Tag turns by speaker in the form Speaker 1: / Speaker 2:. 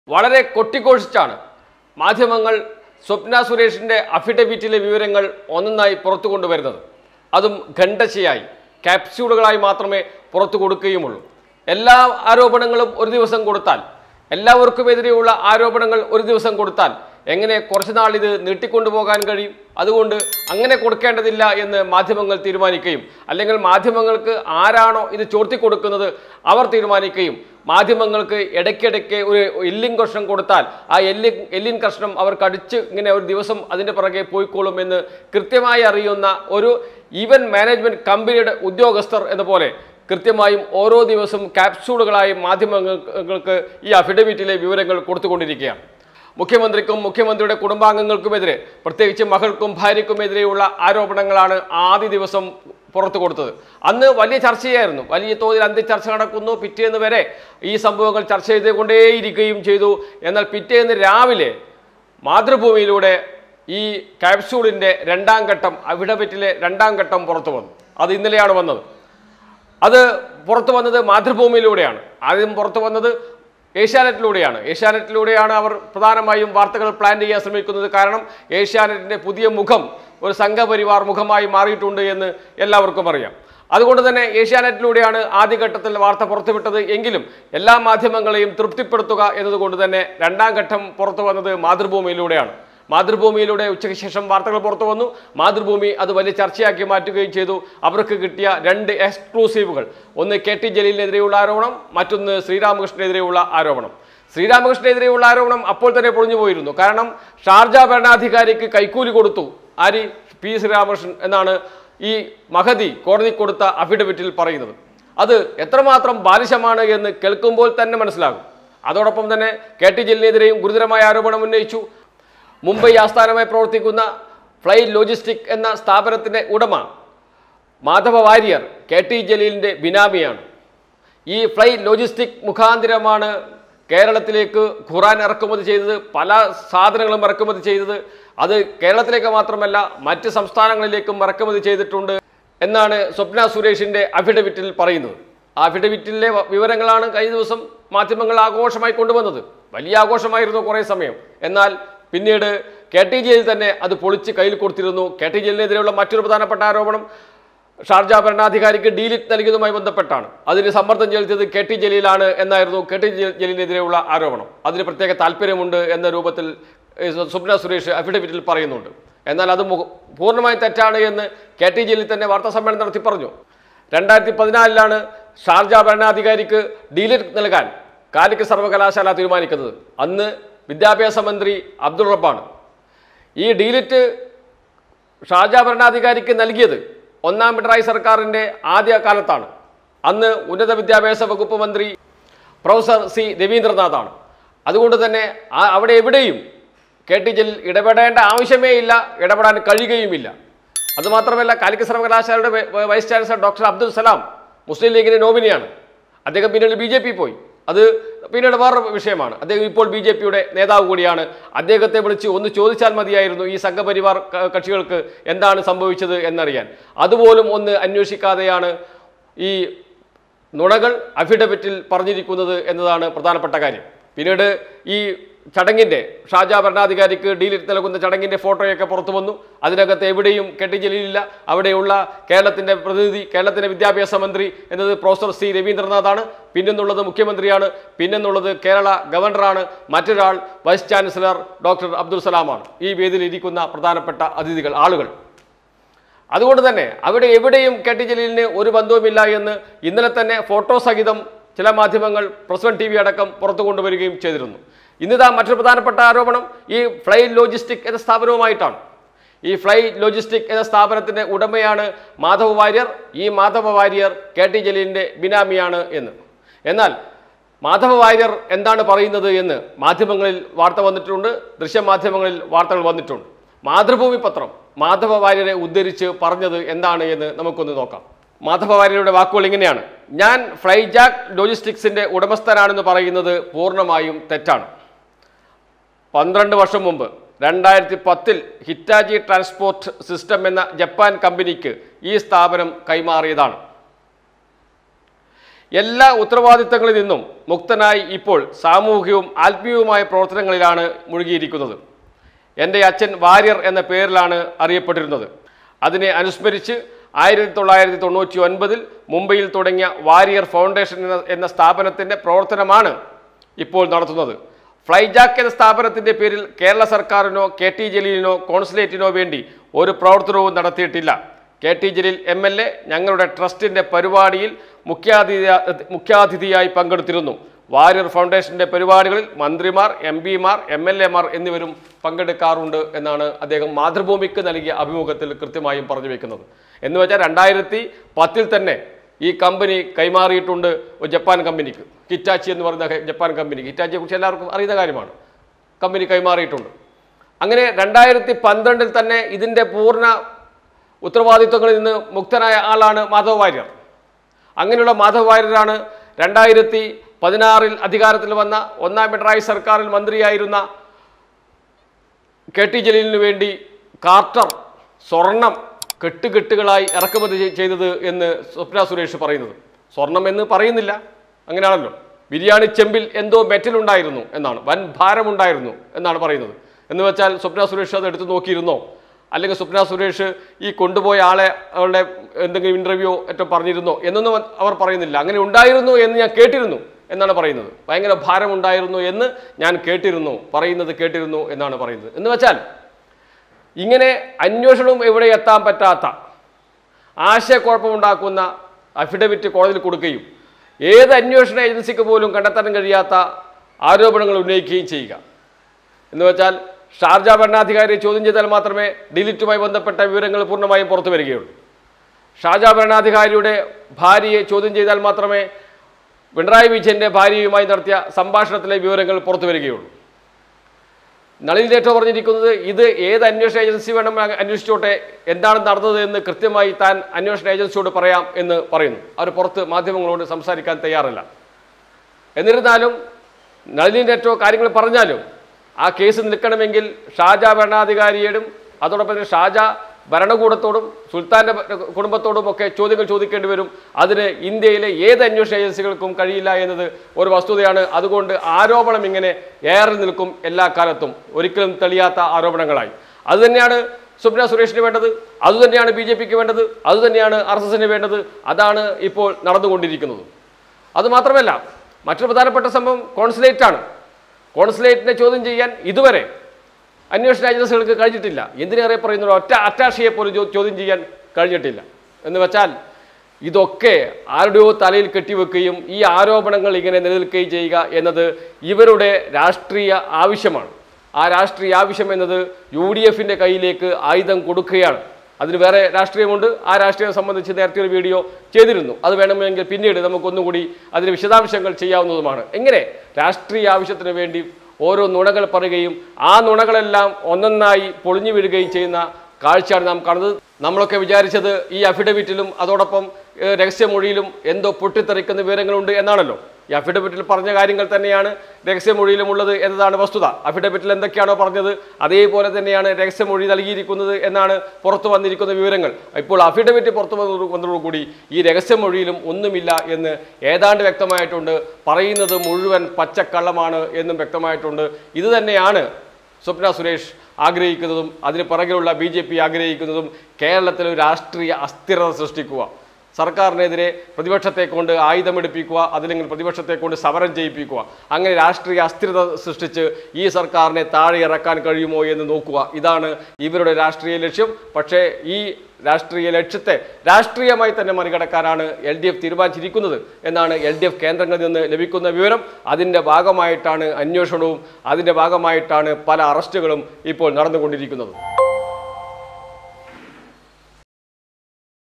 Speaker 1: വളരെ കൊട്ടിഘോഷിച്ചാണ് മാധ്യമങ്ങൾ സ്വപ്ന സുരേഷിൻ്റെ അഫിഡവിറ്റിലെ വിവരങ്ങൾ ഒന്നൊന്നായി പുറത്തു കൊണ്ടുവരുന്നത് അതും ഖണ്ഡശയായി ക്യാപ്സ്യൂളുകളായി മാത്രമേ പുറത്തു കൊടുക്കുകയുമുള്ളൂ എല്ലാ ആരോപണങ്ങളും ഒരു ദിവസം കൊടുത്താൽ എല്ലാവർക്കുമെതിരെയുള്ള ആരോപണങ്ങൾ ഒരു ദിവസം കൊടുത്താൽ എങ്ങനെ കുറച്ചുനാൾ ഇത് നീട്ടിക്കൊണ്ടുപോകാൻ കഴിയും അതുകൊണ്ട് അങ്ങനെ കൊടുക്കേണ്ടതില്ല എന്ന് മാധ്യമങ്ങൾ തീരുമാനിക്കുകയും അല്ലെങ്കിൽ മാധ്യമങ്ങൾക്ക് ആരാണോ ഇത് ചോർത്തി കൊടുക്കുന്നത് അവർ തീരുമാനിക്കുകയും മാധ്യമങ്ങൾക്ക് ഇടയ്ക്കിടയ്ക്ക് ഒരു എല്ലിൻ കഷ്ണം കൊടുത്താൽ ആ എല്ലിൻ എല്ലിൻ കഷ്ണം അവർ കടിച്ച് ഇങ്ങനെ ഒരു ദിവസം അതിൻ്റെ പിറകെ പോയിക്കോളും എന്ന് കൃത്യമായി അറിയുന്ന ഒരു ഈവൻ മാനേജ്മെൻറ്റ് കമ്പനിയുടെ ഉദ്യോഗസ്ഥർ എന്ന പോലെ കൃത്യമായും ഓരോ ദിവസവും ക്യാപ്സ്യൂളുകളായി മാധ്യമങ്ങൾക്ക് ഈ അഫിഡവിറ്റിലെ വിവരങ്ങൾ കൊടുത്തുകൊണ്ടിരിക്കുകയാണ് മുഖ്യമന്ത്രിക്കും മുഖ്യമന്ത്രിയുടെ കുടുംബാംഗങ്ങൾക്കുമെതിരെ പ്രത്യേകിച്ച് മകൾക്കും ഭാര്യയ്ക്കുമെതിരെയുള്ള ആരോപണങ്ങളാണ് ആദ്യ ദിവസം പുറത്തു കൊടുത്തത് അന്ന് വലിയ ചർച്ചയായിരുന്നു വലിയ തോതിൽ അന്ത്യചർച്ച നടക്കുന്നു പിറ്റേന്ന് വരെ ഈ സംഭവങ്ങൾ ചർച്ച ചെയ്തുകൊണ്ടേയിരിക്കുകയും ചെയ്തു എന്നാൽ പിറ്റേന്ന് രാവിലെ മാതൃഭൂമിയിലൂടെ ഈ ക്യാപ്സ്യൂളിൻ്റെ രണ്ടാം ഘട്ടം അവിഡബറ്റിലെ രണ്ടാം ഘട്ടം പുറത്തു വന്നു അത് ഇന്നലെയാണ് വന്നത് അത് പുറത്തു വന്നത് മാതൃഭൂമിയിലൂടെയാണ് ആദ്യം പുറത്തു വന്നത് ഏഷ്യാനെറ്റിലൂടെയാണ് ഏഷ്യാനെറ്റിലൂടെയാണ് അവർ പ്രധാനമായും വാർത്തകൾ പ്ലാൻ ചെയ്യാൻ ശ്രമിക്കുന്നത് കാരണം ഏഷ്യാനെറ്റിൻ്റെ പുതിയ മുഖം ഒരു സംഘപരിവാർ മുഖമായി മാറിയിട്ടുണ്ട് എന്ന് എല്ലാവർക്കും അറിയാം അതുകൊണ്ട് തന്നെ ഏഷ്യാനെറ്റിലൂടെയാണ് ആദ്യഘട്ടത്തിൽ വാർത്ത പുറത്തുവിട്ടത് എങ്കിലും എല്ലാ മാധ്യമങ്ങളെയും തൃപ്തിപ്പെടുത്തുക എന്നതുകൊണ്ട് തന്നെ രണ്ടാം ഘട്ടം പുറത്തു വന്നത് മാതൃഭൂമിയിലൂടെയാണ് മാതൃഭൂമിയിലൂടെ ഉച്ചയ്ക്ക് ശേഷം വാർത്തകൾ പുറത്തു വന്നു മാതൃഭൂമി അത് വലിയ ചർച്ചയാക്കി മാറ്റുകയും ചെയ്തു അവർക്ക് കിട്ടിയ രണ്ട് എക്സ്ക്ലൂസീവുകൾ ഒന്ന് കെ ടി ജലീലിനെതിരെയുള്ള ആരോപണം മറ്റൊന്ന് ശ്രീരാമകൃഷ്ണനെതിരെയുള്ള ആരോപണം ശ്രീരാമകൃഷ്ണനെതിരെയുള്ള ആരോപണം അപ്പോൾ തന്നെ പൊളിഞ്ഞു പോയിരുന്നു കാരണം ഷാർജ ഭരണാധികാരിക്ക് കൈക്കൂലി കൊടുത്തു ആരി പി ശ്രീരാമകൃഷ്ണൻ എന്നാണ് ഈ മഹതി കോടതി കൊടുത്ത അഫിഡവിറ്റിൽ പറയുന്നത് അത് എത്രമാത്രം ബാലിശമാണ് എന്ന് കേൾക്കുമ്പോൾ തന്നെ മനസ്സിലാകും അതോടൊപ്പം തന്നെ കെ ടി ജലീലിനെതിരെയും ഗുരുതരമായ ആരോപണം ഉന്നയിച്ചു മുംബൈ ആസ്ഥാനമായി പ്രവർത്തിക്കുന്ന ഫ്ലൈ ലോജിസ്റ്റിക് എന്ന സ്ഥാപനത്തിൻ്റെ ഉടമ മാധവ വാര്യർ കെ ടി ജലീലിൻ്റെ ബിനാമിയാണ് ഈ ഫ്ലൈ ലോജിസ്റ്റിക് മുഖാന്തിരമാണ് കേരളത്തിലേക്ക് ഖുറാൻ ഇറക്കുമതി ചെയ്തത് പല സാധനങ്ങളും ഇറക്കുമതി ചെയ്തത് അത് കേരളത്തിലേക്ക് മാത്രമല്ല മറ്റ് സംസ്ഥാനങ്ങളിലേക്കും ഇറക്കുമതി ചെയ്തിട്ടുണ്ട് എന്നാണ് സ്വപ്ന സുരേഷിൻ്റെ അഫിഡവിറ്റിൽ പറയുന്നത് ആ അഫിഡവിറ്റിലെ വ- വിവരങ്ങളാണ് കഴിഞ്ഞ ദിവസം മാധ്യമങ്ങൾ ആഘോഷമായി കൊണ്ടുവന്നത് വലിയ ആഘോഷമായിരുന്നു കുറേ സമയം എന്നാൽ പിന്നീട് കെ ടി ജയിൽ തന്നെ അത് പൊളിച്ച് കയ്യിൽ കൊടുത്തിരുന്നു കെ ടി ജയിലിനെതിരെയുള്ള മറ്റൊരു പ്രധാനപ്പെട്ട ആരോപണം ഷാർജ ഭരണാധികാരിക്ക് ഡീലിറ്റ് നൽകിയതുമായി ബന്ധപ്പെട്ടാണ് അതിന് സമ്മർദ്ദം ചെലുത്തിയത് കെ ടി ജലീലാണ് എന്നായിരുന്നു കെ ടി ജലീ- ജലീലിനെതിരെയുള്ള ആരോപണം അതിന് പ്രത്യേക താല്പര്യമുണ്ട് എന്ന രൂപത്തിൽ ഏഹ്, സ്വ- സ്വപ്ന സുരേഷ് അഫിഡവിറ്റിൽ പറയുന്നുണ്ട് എന്നാൽ അത് മുഖ- പൂർണ്ണമായും തെറ്റാണ് എന്ന് കെ ടി ജലീൽ തന്നെ വാർത്താ സമ്മേളനം നടത്തി പറഞ്ഞു രണ്ടായിരത്തി പതിനാലിലാണ് ഷാർജ ഭരണാധികാരിക്ക് ഡീലിറ്റ് നൽകാൻ കാലിക്കറ്റ് സർവകലാശാല തീരുമാനിക്കുന്നത് അന്ന് വിദ്യാഭ്യാസ മന്ത്രി അബ്ദുൾ റബ്ബാണ് ഈ ഡീലിറ്റ് ഷാജ ഭരണാധികാരിക്ക് നൽകിയത് ഒന്നാം പിണറായി സർക്കാരിൻ്റെ ആദ്യ കാലത്താണ് അന്ന് ഉന്നത വിദ്യാഭ്യാസ വകുപ്പ് മന്ത്രി പ്രൊഫസർ സി രവീന്ദ്രനാഥാണ് അതുകൊണ്ട് തന്നെ ആ അവിടെ എവിടെയും കെ ടി ജലീൽ ഇടപെടേണ്ട ആവശ്യമേ ഇല്ല ഇടപെടാൻ കഴിയുകയുമില്ല അതുമാത്രമല്ല കാലിക്കറ്റ് സർവകലാശാലയുടെ വൈ- വൈ- vice chancellor doctor Abdul Salam Muslim ലീഗിൻ്റെ നോമിനിയാണ് അദ്ദേഹം പിന്നീട് ബി ജെ പി പോയി അത് പിന്നീട് വേറൊരു വിഷയമാണ് അദ്ദേഹം ഇപ്പോൾ ബി ജെ പിയുടെ നേതാവ് കൂടിയാണ് അദ്ദേഹത്തെ വിളിച്ച് ഒന്ന് ചോദിച്ചാൽ മതിയായിരുന്നു ഈ സംഘപരിവാർ ക- കക്ഷികൾക്ക് എന്താണ് സംഭവിച്ചത് എന്നറിയാൻ അതുപോലും ഒന്ന് അന്വേഷിക്കാതെയാണ് ഈ നുണകൾ അഫിഡവിറ്റിൽ പറഞ്ഞിരിക്കുന്നത് എന്നതാണ് പ്രധാനപ്പെട്ട കാര്യം പിന്നീട് ഈ ചടങ്ങിൻ്റെ ഷാജ ഭരണാധികാരിക്ക് ഡീലിറ്റ് നൽകുന്ന ചടങ്ങിൻ്റെ ഫോട്ടോയൊക്കെ പുറത്തു വന്നു അതിനകത്ത് എവിടെയും കെട്ടി ജലീലില്ല അവിടെയുള്ള കേരളത്തിൻ്റെ പ്രതിനിധി കേരളത്തിൻ്റെ വിദ്യാഭ്യാസ മന്ത്രി എന്നത് പ്രൊഫസർ സി രവീന്ദ്രനാഥാണ് പിന്നെന്നുള്ളത് മുഖ്യമന്ത്രിയാണ് പിന്നെന്നുള്ളത് കേരള ഗവർണറാണ് മറ്റൊരാൾ വൈസ് ചാൻസലർ ഡോക്ടർ അബ്ദുൽ സലാമാണ് ഈ വേദിയിൽ ഇരിക്കുന്ന പ്രധാനപ്പെട്ട അതിഥികൾ ആളുകൾ അതുകൊണ്ട് തന്നെ അവിടെ എവിടെയും കെ ടി ജലീലിന് ഒരു ബന്ധവുമില്ല എന്ന് ഇന്നലെ തന്നെ ഫോട്ടോ സഹിതം ചില മാധ്യമങ്ങൾ പ്രസ് വൺ ടി വി അടക്കം പുറത്തു കൊണ്ടുവരികയും ചെയ്തിരുന്നു ഇന്നിതാ മറ്റൊരു പ്രധാനപ്പെട്ട ആരോപണം ഈ ഫ്ലൈ ലോജിസ്റ്റിക് എന്ന സ്ഥാപനവുമായിട്ടാണ് ഈ ഫ്ലൈ ലോജിസ്റ്റിക് എന്ന സ്ഥാപനത്തിൻ്റെ ഉടമയാണ് മാധവ വാര്യർ ഈ മാധവ വാര്യർ കെ ടി ജലീലിൻ്റെ ബിനാമിയാണ് എന്ന് എന്നാൽ മാധവ വാര്യർ എന്താണ് പറയുന്നത് എന്ന് മാധ്യമങ്ങളിൽ വാർത്ത വന്നിട്ടുണ്ട് ദൃശ്യമാധ്യമങ്ങളിൽ വാർത്തകൾ വന്നിട്ടുണ്ട് മാതൃഭൂമി പത്രം മാധവ വാര്യരെ ഉദ്ധരിച്ച് പറഞ്ഞത് എന്താണ് എന്ന് നമുക്കൊന്ന് നോക്കാം മാധവ വാര്യരുടെ വാക്കുകൾ ഇങ്ങനെയാണ് ഞാൻ ഫ്ലൈജാക്ക് ലോജിസ്റ്റിക്സിന്റെ ഉടമസ്ഥനാണെന്ന് പറയുന്നത് പൂർണ്ണമായും തെറ്റാണ് പന്ത്രണ്ട് വർഷം മുമ്പ് രണ്ടായിരത്തി പത്തിൽ ഹിറ്റാജി ട്രാൻസ്പോർട്ട് സിസ്റ്റം എന്ന ജപ്പാൻ കമ്പനിക്ക് ഈ സ്ഥാപനം കൈമാറിയതാണ് എല്ലാ ഉത്തരവാദിത്തങ്ങളിൽ നിന്നും മുക്തനായി ഇപ്പോൾ സാമൂഹികവും ആത്മീയവുമായ പ്രവർത്തനങ്ങളിലാണ് മുഴുകിയിരിക്കുന്നത് എൻ്റെ അച്ഛൻ വാര്യർ എന്ന പേരിലാണ് അറിയപ്പെട്ടിരുന്നത് അതിനെ അനുസ്മരിച്ച് ആയിരത്തി തൊള്ളായിരത്തി തൊണ്ണൂറ്റി ഒൻപതിൽ മുംബൈയിൽ തുടങ്ങിയ വാരിയർ ഫൗണ്ടേഷൻ എന്ന എന്ന സ്ഥാപനത്തിൻ്റെ പ്രവർത്തനമാണ് ഇപ്പോൾ നടത്തുന്നത് ഫ്ലൈജാക്ക് എന്ന സ്ഥാപനത്തിൻ്റെ പേരിൽ കേരള സർക്കാരിനോ കെ ടി ജലീലിനോ കോൺസുലേറ്റിനോ വേണ്ടി ഒരു പ്രവർത്തനവും നടത്തിയിട്ടില്ല K T Jaleel M L A ഞങ്ങളുടെ ട്രസ്റ്റിൻ്റെ പരിപാടിയിൽ മുഖ്യാതിഥി മുഖ്യാതിഥിയായി പങ്കെടുത്തിരുന്നു വാരിയർ ഫൗണ്ടേഷന്റെ പരിപാടികളിൽ മന്ത്രിമാർ എം പിമാർ എം എൽ എമാർ എന്നിവരും പങ്കെടുക്കാറുണ്ട് എന്നാണ് അദ്ദേഹം മാതൃഭൂമിക്ക് നൽകിയ അഭിമുഖത്തിൽ കൃത്യമായും പറഞ്ഞു വെക്കുന്നത് എന്ന് വെച്ചാൽ രണ്ടായിരത്തി പത്തിൽ തന്നെ ഈ കമ്പനി കൈമാറിയിട്ടുണ്ട് ഒരു ജപ്പാൻ കമ്പനിക്ക് ഹിറ്റാച്ചി എന്ന് പറയുന്ന ഹെ- ജപ്പാൻ കമ്പനിക്ക് ഹിറ്റാച്ചിയെ കുറിച്ച് എല്ലാവർക്കും അറിയുന്ന കാര്യമാണ് കമ്പനി കൈമാറിയിട്ടുണ്ട് അങ്ങനെ രണ്ടായിരത്തി പന്ത്രണ്ടിൽ തന്നെ ഇതിൻ്റെ പൂർണ്ണ ഉത്തരവാദിത്വങ്ങളിൽ നിന്ന് മുക്തനായ ആളാണ് മാധവ് വാര്യർ അങ്ങനെയുള്ള മാധവ് വാര്യരാണ് രണ്ടായിരത്തി പതിനാറിൽ അധികാരത്തിൽ വന്ന ഒന്നാം പിണറായി സർക്കാരിൽ മന്ത്രിയായിരുന്ന കെ ടി ജലീലിന് വേണ്ടി കാർട്ടർ സ്വർണം കെട്ടുകെട്ടുകളായി ഇറക്കുമതി ചെയ്- ചെയ്തത് എന്ന് സ്വപ്ന സുരേഷ് പറയുന്നത് സ്വർണം എന്ന് പറയുന്നില്ല അങ്ങനെയാണല്ലോ ബിരിയാണി ചെമ്പിൽ എന്തോ മെറ്റലുണ്ടായിരുന്നു എന്നാണ് വൻ ഭാരമുണ്ടായിരുന്നു എന്നാണ് പറയുന്നത് എന്ന് വെച്ചാൽ സ്വപ്ന സുരേഷ് അത് എടുത്തു നോക്കിയിരുന്നോ അല്ലെങ്കിൽ സ്വപ്ന സുരേഷ് ഈ കൊണ്ടുപോയ ആളെ അവളുടെ എന്തെങ്കിലും ഇൻ്റർവ്യൂ ഏറ്റവും പറഞ്ഞിരുന്നോ എന്നൊന്നും അവർ പറയുന്നില്ല അങ്ങനെ ഉണ്ടായിരുന്നു എന്ന് ഞാൻ കേട്ടിരുന്നു എന്നാണ് പറയുന്നത് ഭയങ്കര ഭാരമുണ്ടായിരുന്നു എന്ന് ഞാൻ കേട്ടിരുന്നു പറയുന്നത് കേട്ടിരുന്നു എന്നാണ് പറയുന്നത് എന്ന് വെച്ചാൽ ഇങ്ങനെ അന്വേഷണവും എവിടെ എത്താൻ പറ്റാത്ത ആശയക്കുഴപ്പമുണ്ടാക്കുന്ന അഫിഡവിറ്റ് കോടതിയിൽ കൊടുക്കുകയും ഏത് അന്വേഷണ ഏജൻസിക്ക് പോലും കണ്ടെത്താൻ കഴിയാത്ത ആരോപണങ്ങൾ ഉന്നയിക്കുകയും ചെയ്യുക എന്ന് വെച്ചാൽ ഷാർജ ഭരണാധികാരിയെ ചോദ്യം ചെയ്താൽ മാത്രമേ ഡിലിറ്റുമായി ബന്ധപ്പെട്ട വിവരങ്ങൾ പൂർണ്ണമായും പുറത്തു വരികയുള്ളൂ ഷാജ ഭരണാധികാരിയുടെ ഭാര്യയെ ചോദ്യം ചെയ്താൽ മാത്രമേ പിണറായി വിജയന്റെ ഭാര്യയുമായി നടത്തിയ സംഭാഷണത്തിലെ വിവരങ്ങൾ പുറത്തു വരികയുള്ളൂ നളിൻ ലേറ്റോ പറഞ്ഞിരിക്കുന്നത് ഇത് ഏത് അന്വേഷണ ഏജൻസി വേണം അ- അന്വേഷിച്ചോട്ടെ എന്താണ് നടന്നത് എന്ന് കൃത്യമായി താൻ അന്വേഷണ ഏജൻസിയോട് പറയാം എന്ന് പറയുന്നു അവർ പുറത്ത് മാധ്യമങ്ങളോട് സംസാരിക്കാൻ തയ്യാറല്ല എന്നിരുന്നാലും നളിനി ലേറ്റോ കാര്യങ്ങൾ പറഞ്ഞാലും ആ കേസ് നിൽക്കണമെങ്കിൽ ഷാജ ഭരണാധികാരിയോടും അതോടൊപ്പം തന്നെ ഷാജ ഭരണകൂടത്തോടും സുൽത്താൻ്റെ ഭ- കുടുംബത്തോടും ഒക്കെ ചോദ്യങ്ങൾ ചോദിക്കേണ്ടി വരും അതിന് ഇന്ത്യയിലെ ഏത് അന്വേഷണ ഏജൻസികൾക്കും കഴിയില്ല എന്നത് ഒരു വസ്തുതയാണ് അതുകൊണ്ട് ആരോപണം ഇങ്ങനെ ഏറി നിൽക്കും എല്ലാ കാലത്തും ഒരിക്കലും തെളിയാത്ത ആരോപണങ്ങളായി അതുതന്നെയാണ് സ്വപ്ന സുരേഷിന് വേണ്ടത് അതുതന്നെയാണ് ബി ജെ പിക്ക് വേണ്ടത് അതുതന്നെയാണ് ആർ എസ് എസിന് വേണ്ടത് അതാണ് ഇപ്പോൾ നടന്നുകൊണ്ടിരിക്കുന്നത് അതുമാത്രമല്ല മറ്റൊരു പ്രധാനപ്പെട്ട സംഭവം കോൺസുലേറ്റ് ആണ് കോൺസുലേറ്റിനെ ചോദ്യം ചെയ്യാൻ ഇതുവരെ അന്വേഷണ ഏജൻസികൾക്ക് കഴിഞ്ഞിട്ടില്ല എന്തിനേറെ പറയുന്നു ഒറ്റ അറ്റാഷിയെ പോലും ചോ- ചോദ്യം ചെയ്യാൻ കഴിഞ്ഞിട്ടില്ല എന്ന് വെച്ചാൽ ഇതൊക്കെ ആരുടെയോ തലയിൽ കെട്ടിവെക്കുകയും ഈ ആരോപണങ്ങൾ ഇങ്ങനെ നിലനിൽക്കുകയും ചെയ്യുക എന്നത് ഇവരുടെ രാഷ്ട്രീയ ആവശ്യമാണ് ആ രാഷ്ട്രീയ ആവശ്യം എന്നത് യു ഡി എഫിൻ്റെ കയ്യിലേക്ക് ആയുധം കൊടുക്കുകയാണ് അതിന് വേറെ രാഷ്ട്രീയമുണ്ട് ആ രാഷ്ട്രീയം സംബന്ധിച്ച് നേരത്തെ ഒരു വീഡിയോ ചെയ്തിരുന്നു അത് വേണമെങ്കിൽ പിന്നീട് നമുക്കൊന്നുകൂടി അതിന് വിശദാംശങ്ങൾ ചെയ്യാവുന്നതുമാണ് എങ്ങനെ രാഷ്ട്രീയ ആവശ്യത്തിന് വേണ്ടി ഓരോ നുണകൾ പറയുകയും ആ നുണകളെല്ലാം ഒന്നൊന്നായി പൊളിഞ്ഞു വീഴുകയും ചെയ്യുന്ന കാഴ്ചയാണ് നാം കാണുന്നത് നമ്മളൊക്കെ വിചാരിച്ചത് ഈ അഫിഡവിറ്റിലും അതോടൊപ്പം ഏഹ്, രഹസ്യമൊഴിയിലും എന്തോ പൊട്ടിത്തെറിക്കുന്ന വിവരങ്ങളുണ്ട് എന്നാണല്ലോ ഈ അഫിഡവിറ്റിൽ പറഞ്ഞ കാര്യങ്ങൾ തന്നെയാണ് രഹസ്യമൊഴിയിലും ഉള്ളത് എന്നതാണ് വസ്തുത അഫിഡവിറ്റിൽ എന്തൊക്കെയാണോ പറഞ്ഞത് അതേപോലെ തന്നെയാണ് രഹസ്യമൊഴി നൽകിയിരിക്കുന്നത് എന്നാണ് പുറത്തു വന്നിരിക്കുന്ന വിവരങ്ങൾ ഇപ്പോൾ അഫിഡവിറ്റ് പുറത്തു വന്നതോടു- വന്നതോടുകൂടി ഈ രഹസ്യമൊഴിയിലും ഒന്നുമില്ല എന്ന് ഏതാണ്ട് വ്യക്തമായിട്ടുണ്ട് പറയുന്നത് മുഴുവൻ പച്ചക്കള്ളമാണ് എന്നും വ്യക്തമായിട്ടുണ്ട് ഇത് തന്നെയാണ് സ്വപ്ന സുരേഷ് ആഗ്രഹിക്കുന്നതും അതിന് പിറകിലുള്ള ബി ജെ പി ആഗ്രഹിക്കുന്നതും കേരളത്തിൽ ഒരു രാഷ്ട്രീയ അസ്ഥിരത സൃഷ്ടിക്കുക സർക്കാരിനെതിരെ പ്രതിപക്ഷത്തെ കൊണ്ട് ആയുധമെടുപ്പിക്കുക അതില്ലെങ്കിൽ പ്രതിപക്ഷത്തെ കൊണ്ട് സമരം ചെയ്യിപ്പിക്കുക അങ്ങനെ രാഷ്ട്രീയ അസ്ഥിരത സൃഷ്ടിച്ച് ഈ സർക്കാരിനെ താഴെ ഇറക്കാൻ കഴിയുമോ എന്ന് നോക്കുക ഇതാണ് ഇവരുടെ രാഷ്ട്രീയ ലക്ഷ്യം പക്ഷേ ഈ രാഷ്ട്രീയ ലക്ഷ്യത്തെ രാഷ്ട്രീയമായി തന്നെ മറികടക്കാനാണ് എൽ ഡി എഫ് തീരുമാനിച്ചിരിക്കുന്നത് എന്നാണ് എൽ ഡി എഫ് കേന്ദ്രങ്ങളിൽ നിന്ന് ലഭിക്കുന്ന വിവരം അതിൻ്റെ ഭാഗമായിട്ടാണ് അന്വേഷണവും അതിൻ്റെ ഭാഗമായിട്ടാണ് പല അറസ്റ്റുകളും ഇപ്പോൾ നടന്നുകൊണ്ടിരിക്കുന്നത്